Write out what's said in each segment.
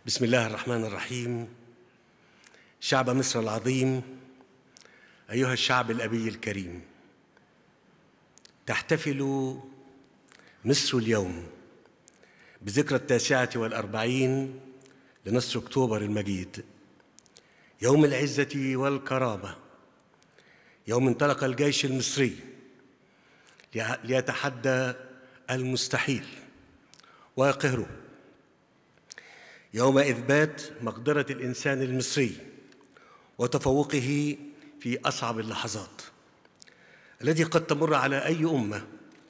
بسم الله الرحمن الرحيم شعب مصر العظيم ايها الشعب الابي الكريم تحتفل مصر اليوم بذكرى التاسعه والاربعين لنصر اكتوبر المجيد يوم العزه والكرامه يوم انطلق الجيش المصري ليتحدى المستحيل ويقهره يوم اثبات مقدره الانسان المصري وتفوقه في اصعب اللحظات التي قد تمر على اي امه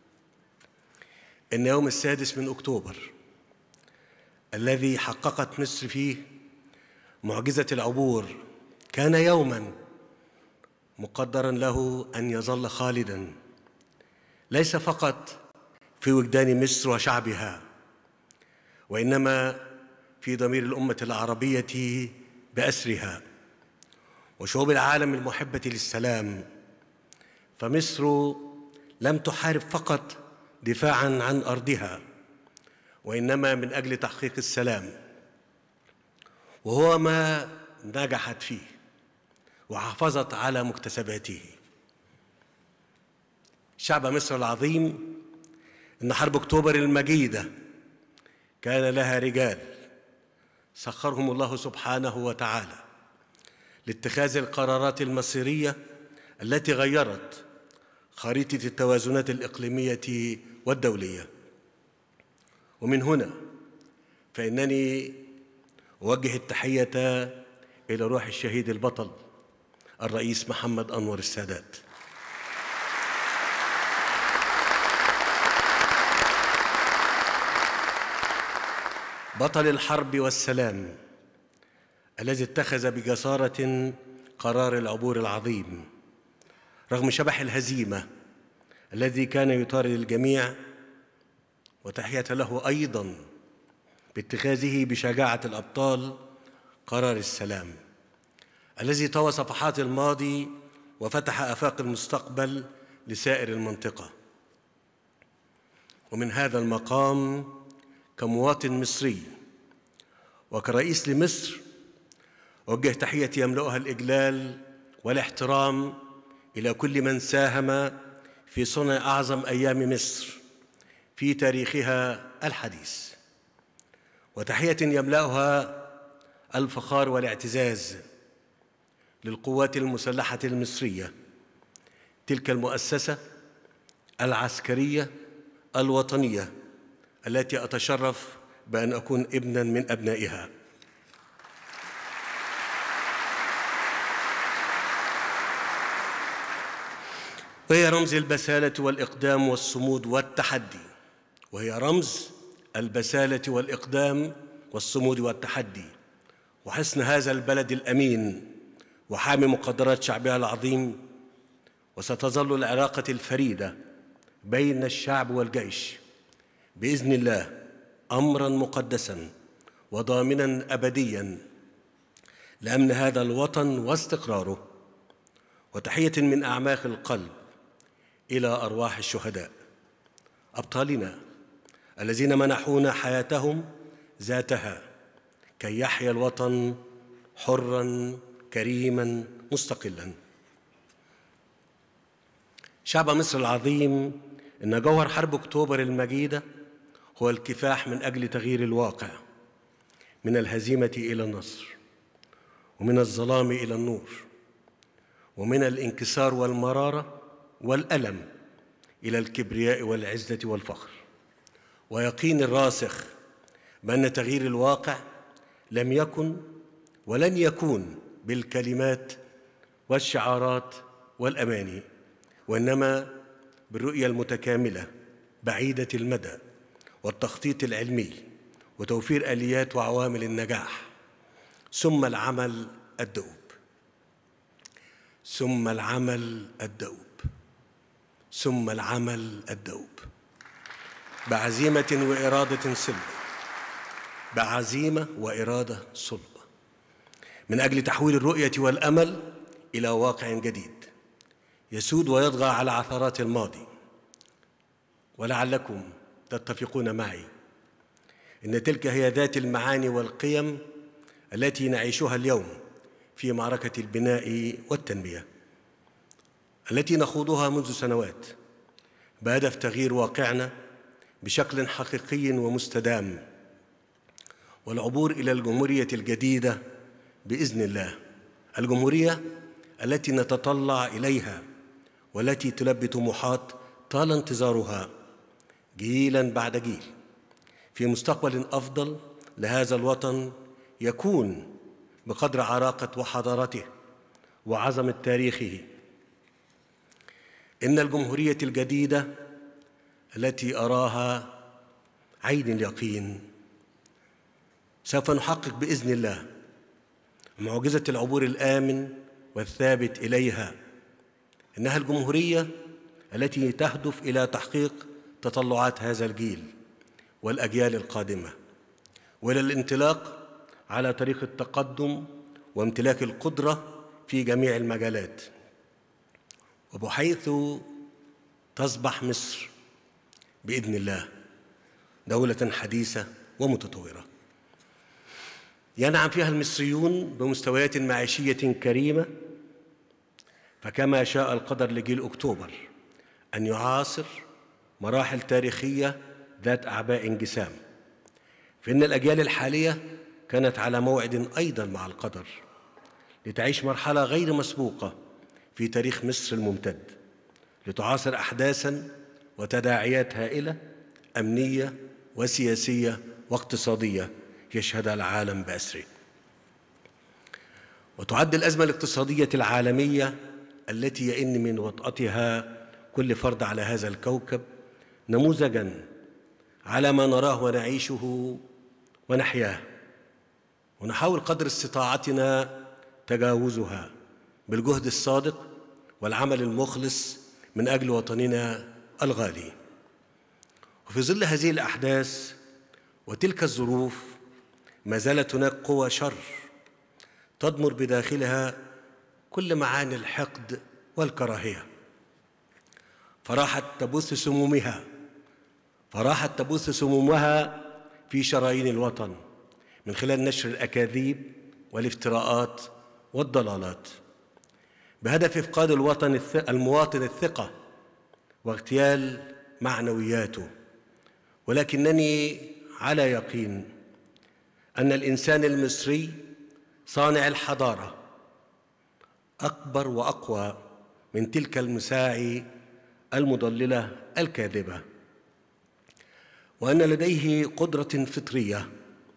ان يوم السادس من اكتوبر الذي حققت مصر فيه معجزه العبور كان يوما مقدرا له ان يظل خالدا ليس فقط في وجدان مصر وشعبها وانما في ضمير الامه العربيه باسرها وشعوب العالم المحبه للسلام فمصر لم تحارب فقط دفاعا عن ارضها وانما من اجل تحقيق السلام وهو ما نجحت فيه وحافظت على مكتسباته شعب مصر العظيم ان حرب اكتوبر المجيده كان لها رجال سخرهم الله سبحانه وتعالى لاتخاذ القرارات المصيريه التي غيرت خريطه التوازنات الاقليميه والدوليه ومن هنا فانني اوجه التحيه الى روح الشهيد البطل الرئيس محمد انور السادات بطل الحرب والسلام الذي اتخذ بجساره قرار العبور العظيم رغم شبح الهزيمه الذي كان يطارد الجميع وتحيه له ايضا باتخاذه بشجاعه الابطال قرار السلام الذي طوى صفحات الماضي وفتح افاق المستقبل لسائر المنطقه ومن هذا المقام كمواطن مصري وكرئيس لمصر اوجه تحيه يملاها الاجلال والاحترام الى كل من ساهم في صنع اعظم ايام مصر في تاريخها الحديث وتحيه يملاها الفخار والاعتزاز للقوات المسلحه المصريه تلك المؤسسه العسكريه الوطنيه التي اتشرف بان اكون ابنا من ابنائها وهي رمز البساله والاقدام والصمود والتحدي وهي رمز البساله والاقدام والصمود والتحدي وحسن هذا البلد الامين وحامي مقدرات شعبها العظيم وستظل العلاقه الفريده بين الشعب والجيش باذن الله امرا مقدسا وضامنا ابديا لامن هذا الوطن واستقراره وتحيه من اعماق القلب الى ارواح الشهداء ابطالنا الذين منحونا حياتهم ذاتها كي يحيا الوطن حرا كريما مستقلا شعب مصر العظيم ان جوهر حرب اكتوبر المجيده هو الكفاح من اجل تغيير الواقع من الهزيمه الى النصر ومن الظلام الى النور ومن الانكسار والمراره والالم الى الكبرياء والعزه والفخر ويقين الراسخ بان تغيير الواقع لم يكن ولن يكون بالكلمات والشعارات والاماني وانما بالرؤيه المتكامله بعيده المدى والتخطيط العلمي وتوفير اليات وعوامل النجاح ثم العمل الدؤوب ثم العمل الدؤوب ثم العمل الدؤوب بعزيمه واراده صلبه بعزيمه واراده صلبه من اجل تحويل الرؤيه والامل الى واقع جديد يسود ويطغى على عثرات الماضي ولعلكم تتفقون معي إن تلك هي ذات المعاني والقيم التي نعيشها اليوم في معركة البناء والتنمية التي نخوضها منذ سنوات بهدف تغيير واقعنا بشكل حقيقي ومستدام والعبور إلى الجمهورية الجديدة بإذن الله الجمهورية التي نتطلع إليها والتي تلبي طموحات طال انتظارها جيلا بعد جيل في مستقبل افضل لهذا الوطن يكون بقدر عراقه وحضارته وعظمه تاريخه ان الجمهوريه الجديده التي اراها عين اليقين سوف نحقق باذن الله معجزه العبور الامن والثابت اليها انها الجمهوريه التي تهدف الى تحقيق تطلعات هذا الجيل والاجيال القادمه والى الانطلاق على طريق التقدم وامتلاك القدره في جميع المجالات وبحيث تصبح مصر باذن الله دوله حديثه ومتطوره ينعم فيها المصريون بمستويات معيشيه كريمه فكما شاء القدر لجيل اكتوبر ان يعاصر مراحل تاريخيه ذات اعباء انجسام فان الاجيال الحاليه كانت على موعد ايضا مع القدر لتعيش مرحله غير مسبوقه في تاريخ مصر الممتد لتعاصر احداثا وتداعيات هائله امنيه وسياسيه واقتصاديه يشهدها العالم باسره وتعد الازمه الاقتصاديه العالميه التي يئن من وطأتها كل فرد على هذا الكوكب نموذجا على ما نراه ونعيشه ونحياه ونحاول قدر استطاعتنا تجاوزها بالجهد الصادق والعمل المخلص من اجل وطننا الغالي وفي ظل هذه الاحداث وتلك الظروف ما زالت هناك قوى شر تضمر بداخلها كل معاني الحقد والكراهيه فراحت تبث سمومها فراحت تبث سمومها في شرايين الوطن من خلال نشر الاكاذيب والافتراءات والضلالات بهدف افقاد الوطن المواطن الثقه واغتيال معنوياته ولكنني على يقين ان الانسان المصري صانع الحضاره اكبر واقوى من تلك المساعي المضلله الكاذبه وان لديه قدره فطريه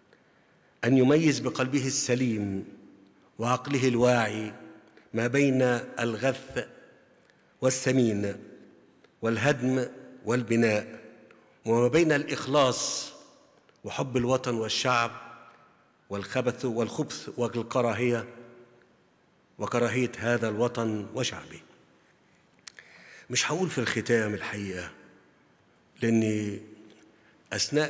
ان يميز بقلبه السليم وعقله الواعي ما بين الغث والسمين والهدم والبناء وما بين الاخلاص وحب الوطن والشعب والخبث والخبث والكراهيه وكراهيه هذا الوطن وشعبه مش هقول في الختام الحقيقه لاني اثناء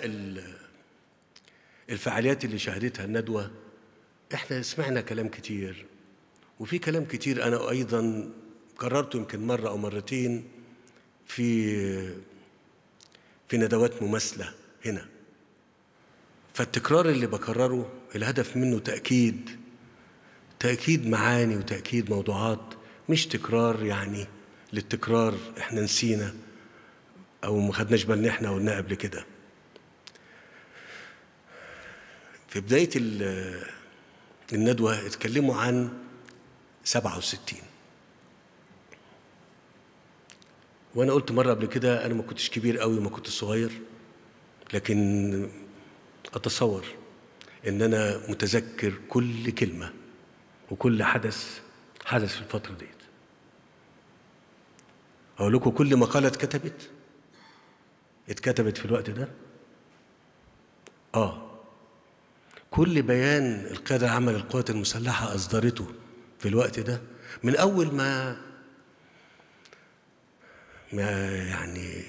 الفعاليات اللي شهدتها الندوه احنا سمعنا كلام كتير وفي كلام كتير انا ايضا كررته يمكن مره او مرتين في في ندوات مماثله هنا فالتكرار اللي بكرره الهدف منه تاكيد تاكيد معاني وتاكيد موضوعات مش تكرار يعني للتكرار احنا نسينا او ما خدناش بالنا احنا قلناه قبل كده في بدايه الندوه اتكلموا عن 67 وانا قلت مره قبل كده انا ما كنتش كبير قوي وما كنتش صغير لكن اتصور ان انا متذكر كل كلمه وكل حدث حدث في الفتره ديت اقول لكم كل مقاله اتكتبت اتكتبت في الوقت ده اه كل بيان القياده العامه للقوات المسلحه اصدرته في الوقت ده من اول ما ما يعني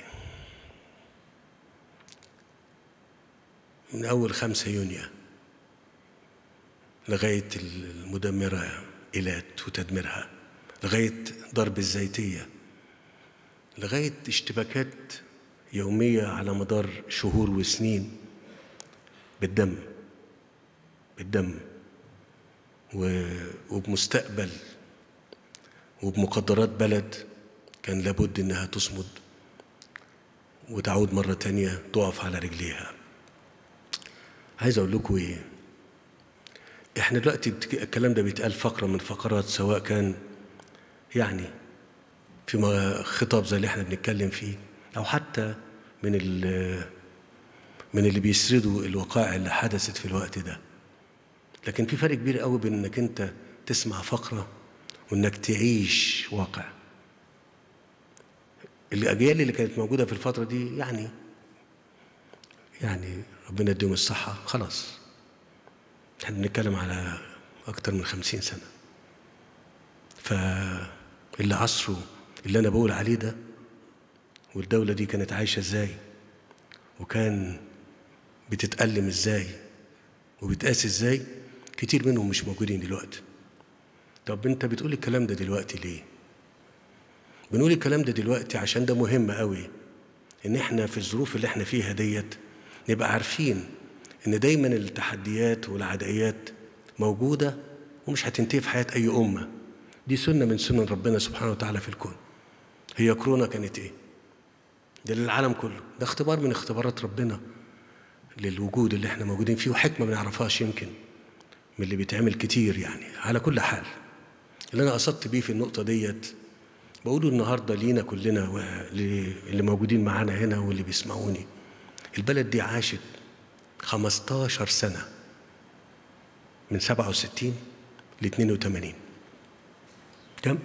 من أول خمسة يونيو لغاية المدمرة إيلات وتدميرها لغاية ضرب الزيتية لغاية اشتباكات يومية على مدار شهور وسنين بالدم بالدم و- وبمستقبل وبمقدرات بلد كان لابد انها تصمد وتعود مرة تانية تقف على رجليها عايز اقول لكم ايه احنا دلوقتي بتك... الكلام ده بيتقال فقرة من فقرات سواء كان يعني في ما- خطاب زي اللي احنا بنتكلم فيه او حتى من ال... من اللي بيسردوا الوقائع اللي حدثت في الوقت ده لكن في فرق كبير قوي بين انك انت تسمع فقرة وانك تعيش واقع الاجيال اللي كانت موجودة في الفترة دي يعني يعني ربنا يديهم الصحة خلاص احنا بنتكلم على أكتر من خمسين سنة فاللي عصره اللي أنا بقول عليه ده والدولة دي كانت عايشة ازاي وكان بتتألم ازاي وبتقاس ازاي كتير منهم مش موجودين دلوقتي طب انت بتقول الكلام ده دلوقتي ليه بنقول الكلام ده دلوقتي عشان ده مهم قوي ان احنا في الظروف اللي احنا فيها ديت نبقى عارفين ان دايما التحديات والعدائيات موجوده ومش هتنتهي في حياه اي امه دي سنه من سنن ربنا سبحانه وتعالى في الكون هي كورونا كانت ايه ده للعالم كله ده اختبار من اختبارات ربنا للوجود اللي احنا موجودين فيه وحكمه ما نعرفهاش يمكن من اللي بيتعمل كتير يعني على كل حال اللي انا قصدت بيه في النقطه ديت بقوله النهارده لينا كلنا واللي موجودين معانا هنا واللي بيسمعوني البلد دي عاشت 15 سنة من 67 ل 82 كم؟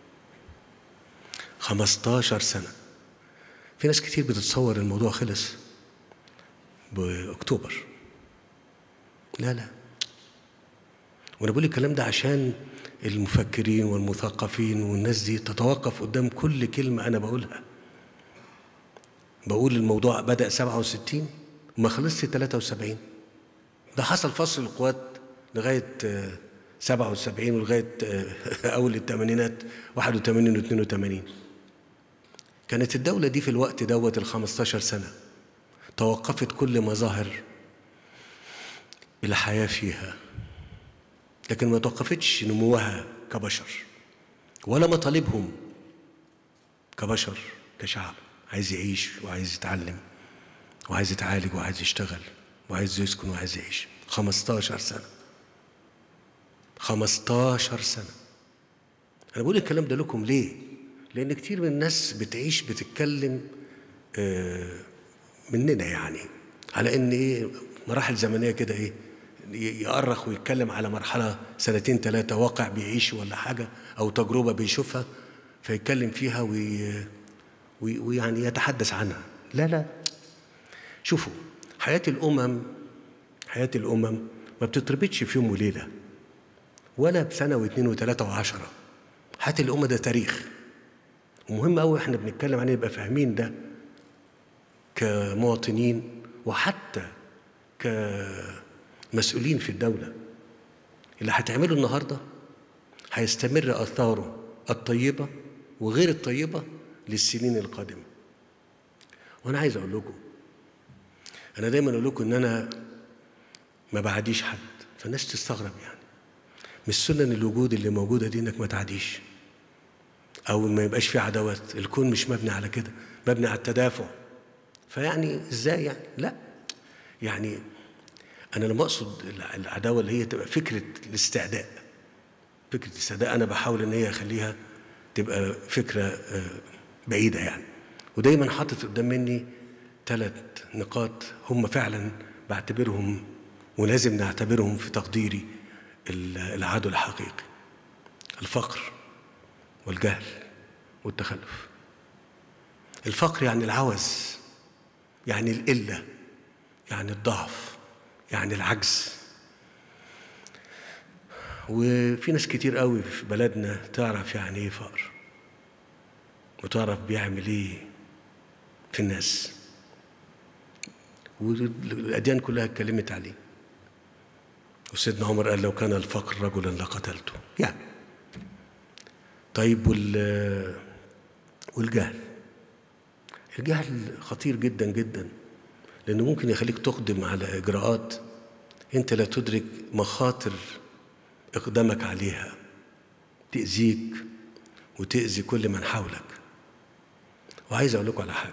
15 سنة في ناس كتير بتتصور الموضوع خلص بأكتوبر لا لا وانا بقول الكلام ده عشان المفكرين والمثقفين والناس دي تتوقف قدام كل كلمة أنا بقولها بقول الموضوع بدأ 67 وما خلصش 73 ده حصل فصل القوات لغاية آه، 77 ولغاية آه، أول الثمانينات 81 و 82 كانت الدولة دي في الوقت دوت ال 15 سنة توقفت كل مظاهر الحياة فيها لكن ما توقفتش نموها كبشر ولا مطالبهم كبشر كشعب عايز يعيش وعايز يتعلم وعايز يتعالج وعايز يشتغل وعايز يسكن وعايز يعيش 15 سنة 15 سنة أنا بقول الكلام ده لكم ليه؟ لأن كتير من الناس بتعيش بتتكلم آه، مننا يعني على إن إيه مراحل زمنية كده إيه ي- يأرخ ويتكلم على مرحلة سنتين ثلاثة واقع بيعيش ولا حاجة أو تجربة بيشوفها فيتكلم فيها وي وي- ويعني يتحدث عنها لا لا شوفوا حياة الأمم حياة الأمم ما بتتربطش في يوم وليلة ولا بسنة واثنين وثلاثة وعشرة حياة الأمة ده تاريخ ومهم قوي احنا بنتكلم عليه نبقى فاهمين ده كمواطنين وحتى كمسؤولين في الدولة اللي هتعمله النهارده هيستمر آثاره الطيبة وغير الطيبة للسنين القادمة وأنا عايز أقول لكم أنا دايما أقول لكم إن أنا ما بعديش حد فالناس تستغرب يعني مش سنن الوجود اللي موجودة دي إنك ما تعديش أو ما يبقاش في عداوات الكون مش مبني على كده مبني على التدافع فيعني إزاي يعني لا يعني أنا لما أقصد الع- العداوة اللي هي تبقى فكرة الاستعداء فكرة الاستعداء أنا بحاول إن هي أخليها تبقى فكرة آه، بعيدة يعني ودايما حاطط قدام مني ثلاث نقاط هم فعلا بعتبرهم ولازم نعتبرهم في تقديري ال- العدو الحقيقي الفقر والجهل والتخلف الفقر يعني العوز يعني القلة يعني الضعف يعني العجز وفي ناس كتير قوي في بلدنا تعرف يعني ايه فقر وتعرف بيعمل ايه في الناس والاديان كلها اتكلمت عليه وسيدنا عمر قال لو كان الفقر رجلا لقتلته يعني طيب وال والجهل الجهل خطير جدا جدا لأنه ممكن يخليك تقدم على إجراءات أنت لا تدرك مخاطر إقدامك عليها تأذيك وتأذي كل من حولك وعايز أقول لكم على حاجة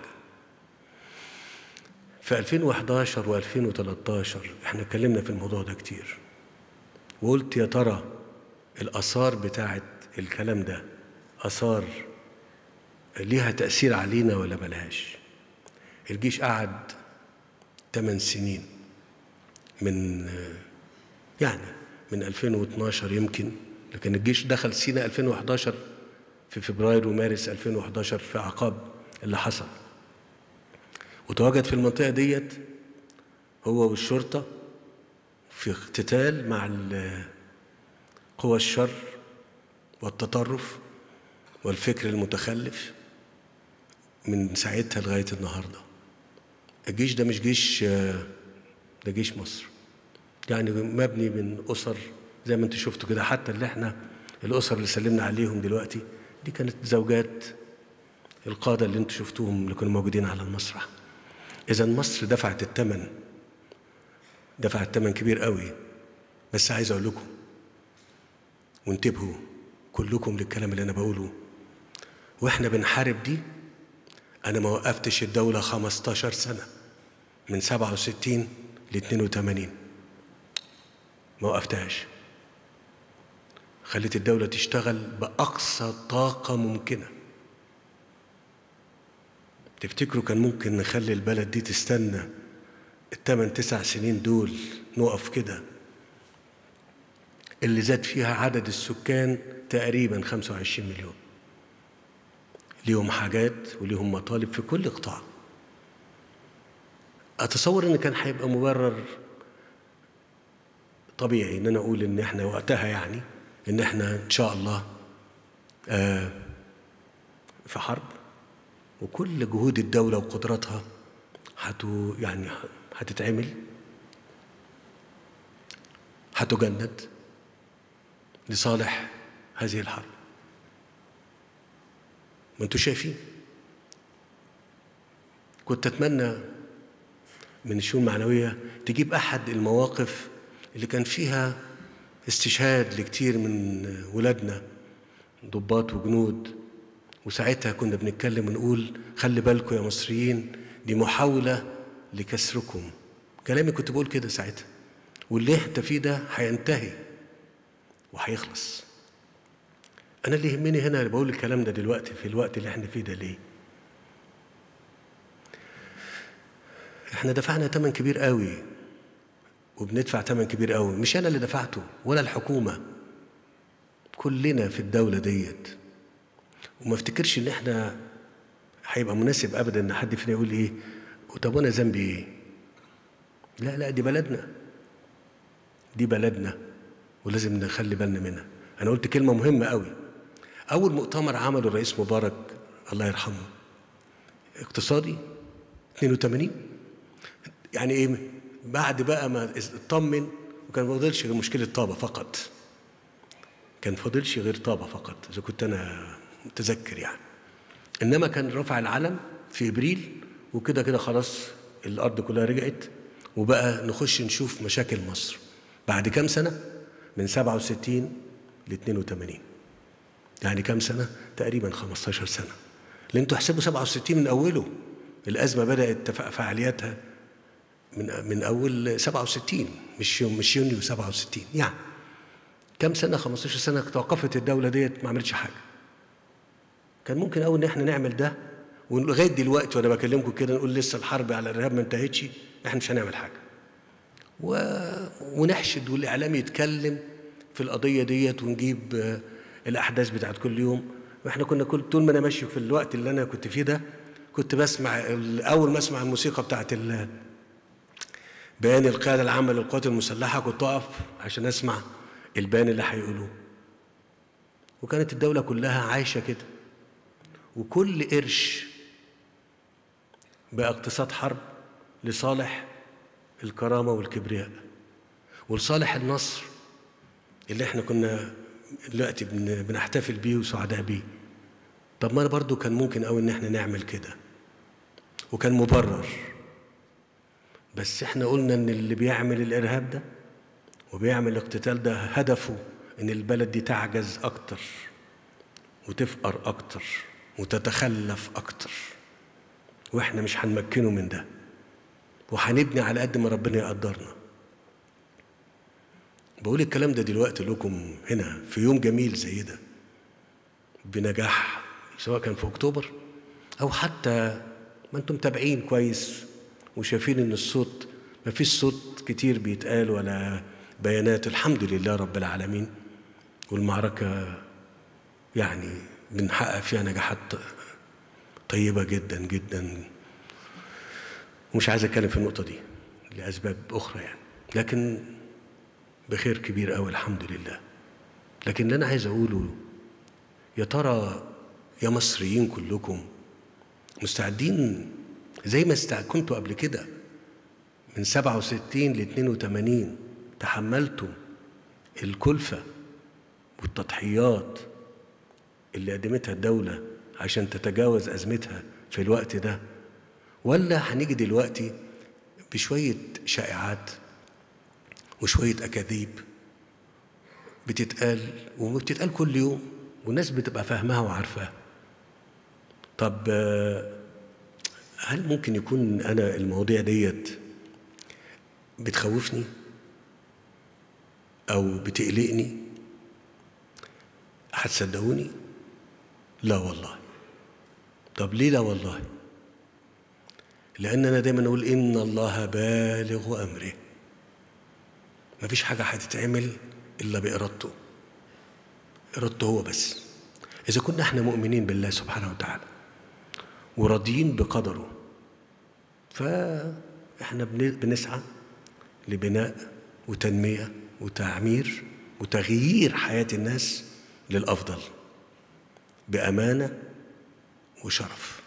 في 2011 و2013 احنا اتكلمنا في الموضوع ده كتير وقلت يا ترى الآثار بتاعت الكلام ده آثار ليها تأثير علينا ولا ملهاش الجيش قعد 8 سنين من يعني من 2012 يمكن لكن الجيش دخل سينا 2011 في فبراير ومارس 2011 في عقاب اللي حصل وتواجد في المنطقة ديت هو والشرطة في اقتتال مع قوى الشر والتطرف والفكر المتخلف من ساعتها لغاية النهاردة الجيش ده مش جيش ده جيش مصر يعني مبني من أسر زي ما انتوا شفتوا كده حتى اللي احنا الأسر اللي سلمنا عليهم دلوقتي دي كانت زوجات القادة اللي انتوا شفتوهم اللي كانوا موجودين على المسرح إذا مصر دفعت الثمن دفعت ثمن كبير قوي بس عايز أقول لكم وانتبهوا كلكم للكلام اللي أنا بقوله وإحنا بنحارب دي أنا ما وقفتش الدولة 15 سنة من 67 ل 82 ما وقفتهاش خليت الدولة تشتغل بأقصى طاقة ممكنة تفتكروا كان ممكن نخلي البلد دي تستنى الثمان تسع سنين دول نقف كده اللي زاد فيها عدد السكان تقريبا 25 مليون ليهم حاجات وليهم مطالب في كل قطاع اتصور ان كان هيبقى مبرر طبيعي ان انا اقول ان احنا وقتها يعني ان احنا ان شاء الله آه في حرب وكل جهود الدولة وقدراتها هتو يعني هتتعمل هتجند لصالح هذه الحرب ما انتوا شايفين كنت اتمنى من الشؤون المعنويه تجيب احد المواقف اللي كان فيها استشهاد لكتير من ولادنا ضباط وجنود وساعتها كنا بنتكلم ونقول خلي بالكم يا مصريين دي محاوله لكسركم كلامي كنت بقول كده ساعتها واللي انت فيه ده هينتهي وهيخلص انا اللي يهمني هنا اللي بقول الكلام ده دلوقتي في الوقت اللي احنا فيه ده ليه احنا دفعنا ثمن كبير قوي وبندفع ثمن كبير قوي مش انا اللي دفعته ولا الحكومه كلنا في الدوله ديت وما افتكرش ان احنا هيبقى مناسب ابدا ان حد فينا يقول ايه طب وانا ذنبي ايه لا لا دي بلدنا دي بلدنا ولازم نخلي بالنا منها انا قلت كلمه مهمه قوي اول مؤتمر عمله الرئيس مبارك الله يرحمه اقتصادي 82 يعني ايه بعد بقى ما اطمن وكان ما فاضلش غير مشكله طابه فقط كان فاضلش غير طابه فقط اذا كنت انا متذكر يعني انما كان رفع العلم في ابريل وكده كده خلاص الارض كلها رجعت وبقى نخش نشوف مشاكل مصر بعد كام سنه من 67 ل 82 يعني كام سنه تقريبا 15 سنه لان انتوا احسبوا 67 من اوله الازمه بدات فعالياتها من من اول 67 مش يوم مش يونيو 67 يعني كم سنه 15 سنه توقفت الدوله ديت ما عملتش حاجه كان ممكن قوي ان احنا نعمل ده ولغايه دلوقتي وانا بكلمكم كده نقول لسه الحرب على الارهاب ما انتهتش احنا مش هنعمل حاجه و... ونحشد والاعلام يتكلم في القضيه ديت ونجيب الاحداث بتاعت كل يوم واحنا كنا كل طول ما انا ماشي في الوقت اللي انا كنت فيه ده كنت بسمع اول ما اسمع الموسيقى بتاعت ال... بيان القياده العامه للقوات المسلحه كنت اقف عشان اسمع البيان اللي هيقولوه وكانت الدوله كلها عايشه كده وكل قرش بقى اقتصاد حرب لصالح الكرامه والكبرياء ولصالح النصر اللي احنا كنا دلوقتي بنحتفل بيه وسعداء بيه طب ما انا برضو كان ممكن قوي ان احنا نعمل كده وكان مبرر بس احنا قلنا ان اللي بيعمل الارهاب ده وبيعمل الاقتتال ده هدفه ان البلد دي تعجز اكتر وتفقر اكتر وتتخلف اكتر واحنا مش هنمكنه من ده وهنبني على قد ما ربنا يقدرنا بقول الكلام ده دلوقتي لكم هنا في يوم جميل زي ده بنجاح سواء كان في اكتوبر او حتى ما انتم متابعين كويس وشايفين ان الصوت ما فيش صوت كتير بيتقال ولا بيانات الحمد لله رب العالمين والمعركة يعني بنحقق فيها نجاحات طيبة جدا جدا ومش عايز اتكلم في النقطة دي لأسباب أخرى يعني لكن بخير كبير قوي الحمد لله لكن اللي أنا عايز أقوله يا ترى يا مصريين كلكم مستعدين زي ما استع... كنتوا قبل كده من 67 ل 82 تحملتوا الكلفة والتضحيات اللي قدمتها الدولة عشان تتجاوز أزمتها في الوقت ده ولا هنيجي دلوقتي بشوية شائعات وشوية أكاذيب بتتقال وبتتقال كل يوم والناس بتبقى فاهمها وعارفاها طب هل ممكن يكون أنا المواضيع ديت بتخوفني أو بتقلقني هتصدقوني لا والله طب ليه لا والله لأن أنا دايما أقول إن الله بالغ أمره مفيش حاجة هتتعمل إلا بإرادته إرادته هو بس إذا كنا إحنا مؤمنين بالله سبحانه وتعالى وراضيين بقدره فإحنا بنسعى لبناء وتنمية وتعمير وتغيير حياة الناس للأفضل بأمانة وشرف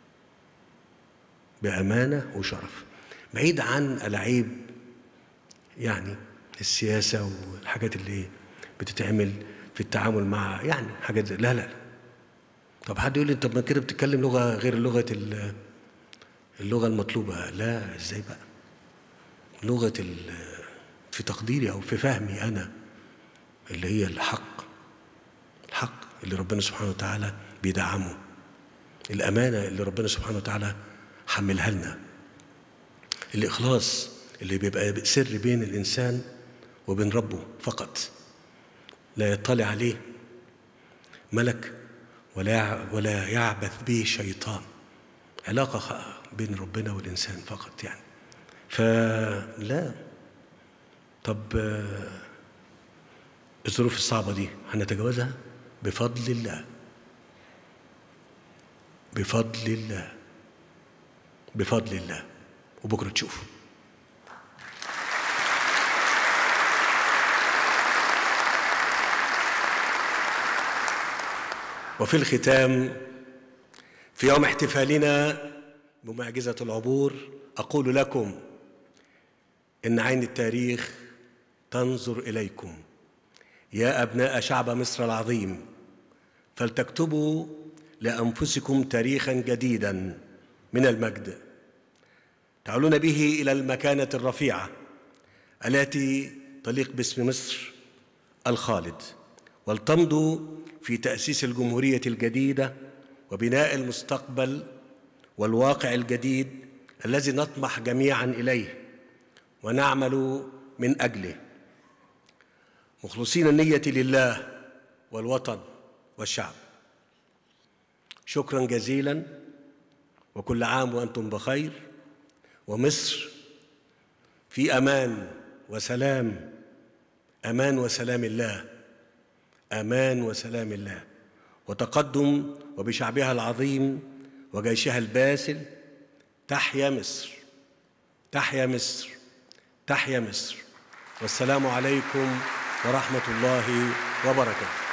بأمانة وشرف بعيد عن ألعاب يعني السياسة والحاجات اللي بتتعمل في التعامل مع يعني حاجات زي لا لا لا طب حد يقول لي طب ما كده بتتكلم لغة غير لغة اللغة المطلوبة لا ازاي بقى لغة في تقديري أو في فهمي أنا اللي هي الحق الحق اللي ربنا سبحانه وتعالى بيدعمه الأمانة اللي ربنا سبحانه وتعالى حملها لنا الإخلاص اللي بيبقى سر بين الإنسان وبين ربه فقط لا يطلع عليه ملك ولا ولا يعبث به شيطان علاقة بين ربنا والإنسان فقط يعني فلا طب الظروف الصعبة دي هنتجاوزها بفضل الله بفضل الله بفضل الله وبكرة تشوفوا وفي الختام في يوم احتفالنا بمعجزة العبور أقول لكم إن عين التاريخ تنظر إليكم يا أبناء شعب مصر العظيم فلتكتبوا لأنفسكم تاريخا جديدا من المجد تعالون به إلى المكانة الرفيعة التي تليق باسم مصر الخالد ولتمضوا في تأسيس الجمهورية الجديدة وبناء المستقبل والواقع الجديد الذي نطمح جميعا إليه ونعمل من أجله مخلصين النية لله والوطن والشعب شكرا جزيلا وكل عام وأنتم بخير ومصر في أمان وسلام أمان وسلام الله امان وسلام الله وتقدم وبشعبها العظيم وجيشها الباسل تحيا مصر تحيا مصر تحيا مصر والسلام عليكم ورحمه الله وبركاته